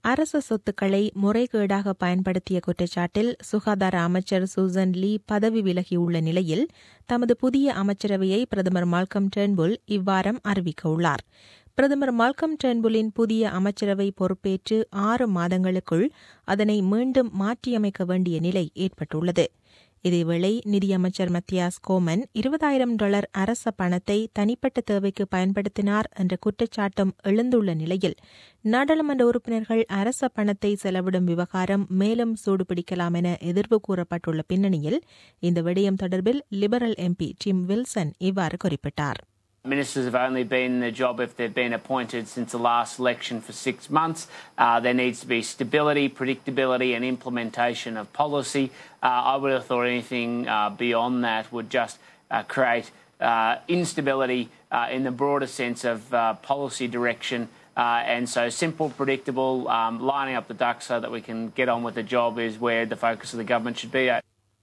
அரசு சொத்துக்களை முறைகேடாக பயன்படுத்திய குற்றச்சாட்டில் சுகாதார அமைச்சர் சூசன் லீ பதவி விலகியுள்ள நிலையில் தமது புதிய அமைச்சரவையை பிரதமர் மால்கம் டெர்ன்புல் இவ்வாரம் அறிவிக்க உள்ளார் பிரதமர் மால்கம் டெர்ன்புலின் புதிய அமைச்சரவை பொறுப்பேற்று ஆறு மாதங்களுக்குள் அதனை மீண்டும் மாற்றியமைக்க வேண்டிய நிலை ஏற்பட்டுள்ளது இதேவேளை நிதியமைச்சர் மத்தியாஸ் கோமன் இருபதாயிரம் டாலர் அரச பணத்தை தனிப்பட்ட தேவைக்கு பயன்படுத்தினார் என்ற குற்றச்சாட்டும் எழுந்துள்ள நிலையில் நாடாளுமன்ற உறுப்பினர்கள் அரச பணத்தை செலவிடும் விவகாரம் மேலும் சூடுபிடிக்கலாம் என எதிர்வு கூறப்பட்டுள்ள பின்னணியில் இந்த விடயம் தொடர்பில் லிபரல் எம்பி டிம் வில்சன் இவ்வாறு குறிப்பிட்டார் Ministers have only been in the job if they've been appointed since the last election for six months. Uh, there needs to be stability, predictability, and implementation of policy. Uh, I would have thought anything uh, beyond that would just uh, create uh, instability uh, in the broader sense of uh, policy direction. Uh, and so, simple, predictable, um, lining up the ducks so that we can get on with the job is where the focus of the government should be.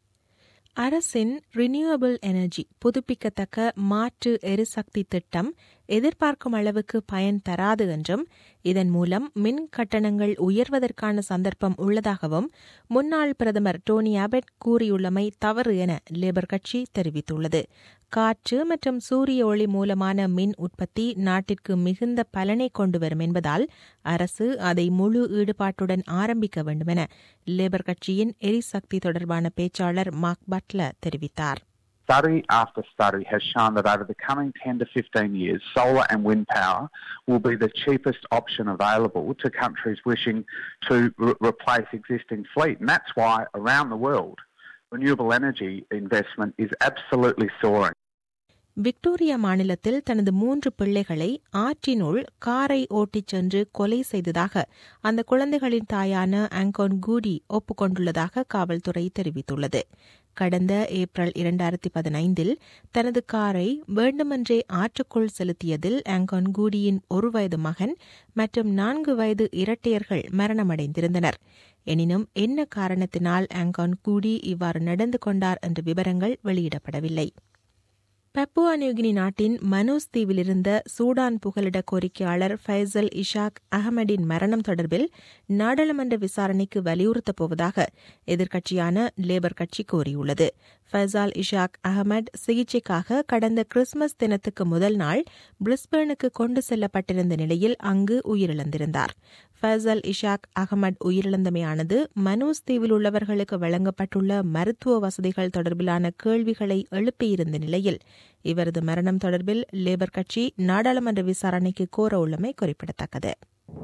அரசின் renewable energy புதுப்பிக்கத்தக்க மாற்று எரிசக்தி திட்டம் எதிர்பார்க்கும் அளவுக்கு பயன் தராது என்றும் இதன் மூலம் மின் கட்டணங்கள் உயர்வதற்கான சந்தர்ப்பம் உள்ளதாகவும் முன்னாள் பிரதமர் டோனி அபெட் கூறியுள்ளமை தவறு என லேபர் கட்சி தெரிவித்துள்ளது காற்று மற்றும் சூரிய ஒளி மூலமான மின் உற்பத்தி நாட்டிற்கு மிகுந்த பலனை கொண்டு வரும் என்பதால் அரசு அதை முழு ஈடுபாட்டுடன் ஆரம்பிக்க வேண்டும் என லேபர் கட்சியின் எரிசக்தி தொடர்பான பேச்சாளர் மார்க் பட்லர் தெரிவித்தார் study after study has shown that over the coming 10 to 15 years, solar and wind power will be the cheapest option available to countries wishing to re- replace existing fleet. And that's why around the world, renewable energy investment is absolutely soaring. Victoria மாநிலத்தில் தனது மூன்று பிள்ளைகளை ஆற்றினுள் காரை ஓட்டிச் சென்று கொலை செய்ததாக அந்த குழந்தைகளின் தாயான ஆங்கோன் கூடி ஒப்புக்கொண்டுள்ளதாக காவல்துறை தெரிவித்துள்ளது கடந்த ஏப்ரல் இரண்டாயிரத்தி பதினைந்தில் தனது காரை வேண்டுமென்றே ஆற்றுக்குள் செலுத்தியதில் ஆங்கோன் கூடியின் ஒரு வயது மகன் மற்றும் நான்கு வயது இரட்டையர்கள் மரணமடைந்திருந்தனர் எனினும் என்ன காரணத்தினால் ஆங்கோன் கூடி இவ்வாறு நடந்து கொண்டார் என்ற விவரங்கள் வெளியிடப்படவில்லை பப்புவா நியூகினி நாட்டின் மனோஸ் தீவிலிருந்த சூடான் புகலிட கோரிக்கையாளர் ஃபைசல் இஷாக் அகமடின் மரணம் தொடர்பில் நாடாளுமன்ற விசாரணைக்கு வலியுறுத்தப் போவதாக எதிர்க்கட்சியான லேபர் கட்சி கூறியுள்ளது ஃபைசால் இஷாக் அகமட் சிகிச்சைக்காக கடந்த கிறிஸ்துமஸ் தினத்துக்கு முதல் நாள் பிரிஸ்பேனுக்கு கொண்டு செல்லப்பட்டிருந்த நிலையில் அங்கு உயிரிழந்திருந்தார் ஃபைசல் இஷாக் அகமட் உயிரிழந்தமையானது மனூஸ் தீவில் உள்ளவர்களுக்கு வழங்கப்பட்டுள்ள மருத்துவ வசதிகள் தொடர்பிலான கேள்விகளை எழுப்பியிருந்த நிலையில் இவரது மரணம் தொடர்பில் லேபர் கட்சி நாடாளுமன்ற விசாரணைக்கு கோர உள்ளமை குறிப்பிடத்தக்கது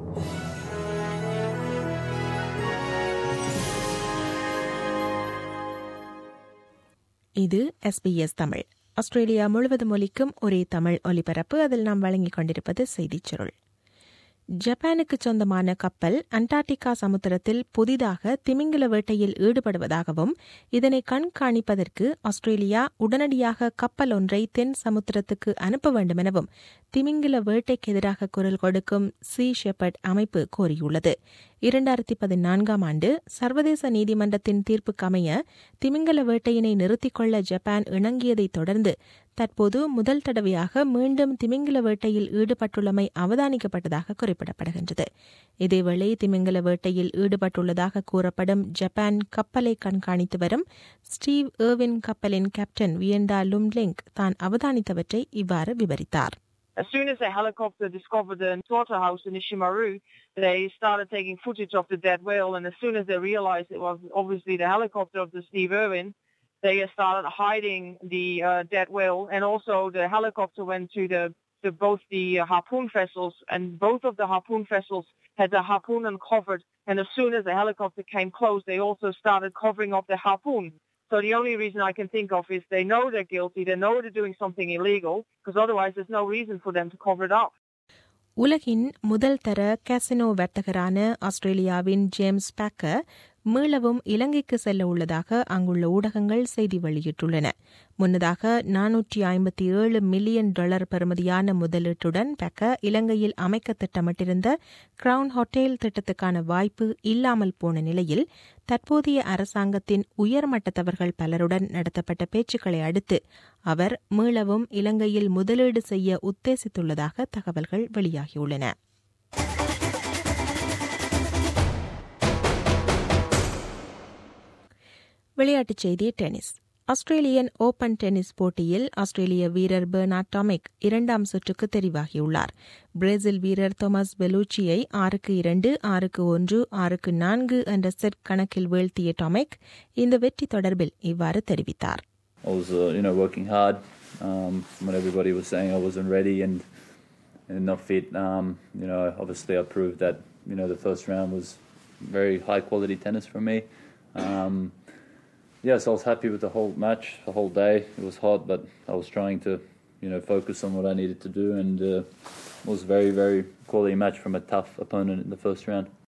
இது எஸ்பிஎஸ் தமிழ் ஆஸ்திரேலியா முழுவதும் ஒலிக்கும் ஒரே தமிழ் ஒலிபரப்பு அதில் நாம் வழங்கிக் கொண்டிருப்பது செய்திச் சுருள் ஜப்பானுக்கு சொந்தமான கப்பல் அண்டார்டிகா சமுத்திரத்தில் புதிதாக திமிங்கல வேட்டையில் ஈடுபடுவதாகவும் இதனை கண்காணிப்பதற்கு ஆஸ்திரேலியா உடனடியாக கப்பல் ஒன்றை தென் சமுத்திரத்துக்கு அனுப்ப வேண்டும் எனவும் திமிங்கல வேட்டைக்கு எதிராக குரல் கொடுக்கும் சி ஷெப்பர்ட் அமைப்பு கோரியுள்ளது இரண்டாயிரத்தி பதினான்காம் ஆண்டு சர்வதேச நீதிமன்றத்தின் தீர்ப்புக்கு அமைய திமிங்கல வேட்டையினை நிறுத்திக் கொள்ள ஜப்பான் இணங்கியதைத் தொடர்ந்து தற்போது முதல் தடவையாக மீண்டும் திமிங்கல வேட்டையில் ஈடுபட்டுள்ளமை அவதானிக்கப்பட்டதாக குறிப்பிடப்படுகின்றது இதேவேளை திமிங்கல வேட்டையில் ஈடுபட்டுள்ளதாக கூறப்படும் ஜப்பான் கப்பலை கண்காணித்து வரும் ஸ்டீவ் ஏர்வின் கப்பலின் கேப்டன் வியண்டா லும்லிங்க் தான் அவதானித்தவற்றை இவ்வாறு விவரித்தார் As soon as the helicopter discovered the slaughterhouse in Ishimaru, they started taking footage of the dead whale, and as soon as they realized it was obviously the helicopter of the Steve Irwin, they started hiding the uh, dead whale, and also the helicopter went to the to both the uh, harpoon vessels, and both of the harpoon vessels had the harpoon uncovered. And as soon as the helicopter came close, they also started covering up the harpoon. So the only reason I can think of is they know they're guilty, they know they're doing something illegal, because otherwise there's no reason for them to cover it up. உலகின் முதல் தர casino வர்த்தகரான ஆஸ்திரேலியாவின் James Baker மீளவும் இலங்கைக்கு செல்ல உள்ளதாக அங்குள்ள ஊடகங்கள் செய்தி வெளியிட்டுள்ளன முன்னதாக நானூற்றி ஐம்பத்தி ஏழு மில்லியன் டாலர் பெறுமதியான முதலீட்டுடன் பெக்க இலங்கையில் அமைக்க திட்டமிட்டிருந்த கிரவுன் ஹோட்டல் திட்டத்துக்கான வாய்ப்பு இல்லாமல் போன நிலையில் தற்போதைய அரசாங்கத்தின் உயர்மட்டத்தவர்கள் பலருடன் நடத்தப்பட்ட பேச்சுக்களை அடுத்து அவர் மீளவும் இலங்கையில் முதலீடு செய்ய உத்தேசித்துள்ளதாக தகவல்கள் வெளியாகியுள்ளன விளையாட்டுச் செய்தி டென்னிஸ் ஆஸ்திரேலியன் ஓபன் டென்னிஸ் போட்டியில் ஆஸ்திரேலிய வீரர் பெர்னாட் டாமிக் இரண்டாம் சுற்றுக்கு தெரிவாகியுள்ளார் பிரேசில் வீரர் தொமஸ் பெலூச்சியை ஆறுக்கு இரண்டு ஆறுக்கு ஒன்று ஆறுக்கு நான்கு என்ற செட் கணக்கில் வீழ்த்திய டாமிக் இந்த வெற்றி தொடர்பில் இவ்வாறு தெரிவித்தார் I was, uh, you know, working hard um, when everybody was saying I wasn't ready and, and not fit. Um, you know, obviously I proved that, you know, the first round was very high quality tennis for me. Um, yeah, so I was happy with the whole match, the whole day. It was hot, but I was trying to, you know, focus on what I needed to do, and uh, it was a very, very quality match from a tough opponent in the first round.